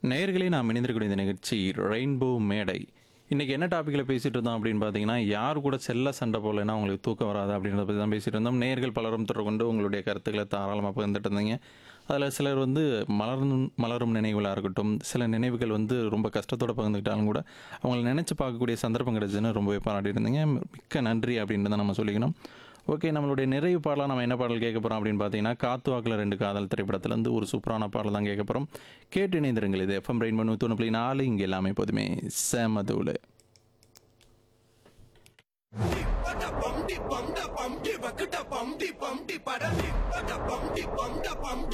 நேயர்களே நாம் இணைந்திருக்கக்கூடிய இந்த நிகழ்ச்சி ரெயின்போ மேடை இன்றைக்கி என்ன டாப்பிக்கில் பேசிகிட்டு இருந்தோம் அப்படின்னு பார்த்தீங்கன்னா யார் கூட செல்ல சண்டை போடலைன்னா உங்களுக்கு தூக்கம் வராது அப்படின்றத பற்றி தான் பேசிகிட்டு இருந்தோம் நேயர்கள் பலரும் தொடர்பு கொண்டு உங்களுடைய கருத்துக்களை தாராளமாக பகிர்ந்துட்டு இருந்தீங்க அதில் சிலர் வந்து மலரும் மலரும் நினைவுகளாக இருக்கட்டும் சில நினைவுகள் வந்து ரொம்ப கஷ்டத்தோடு பகிர்ந்துக்கிட்டாலும் கூட அவங்களை நினச்சி பார்க்கக்கூடிய சந்தர்ப்பம் கிடைச்சுன்னு ரொம்பவே பாராட்டி இருந்தீங்க மிக்க நன்றி அப்படின்னு தான் நம்ம சொல்லிக்கணும் ஓகே நம்மளுடைய நிறைவு பாடலாம் நம்ம என்ன பாடல் கேட்க போகிறோம் அப்படின்னு பார்த்தீங்கன்னா காத்து வாக்கில் ரெண்டு காதல் திரைப்படத்துலேருந்து ஒரு சூப்பரான பாடல் தான் கேட்க போகிறோம் கேட்டு இணைந்திருங்கள் இது எஃப்எம் ரெயின் பண்ணு தொண்ணூறு புள்ளி நாலு இங்கே எல்லாமே எப்போதுமே சேமதூள் பட பம்டி பம்ட பம்டி வக்குட பம்டி பம்டி பட பட பம்டி பம்ட பம்டி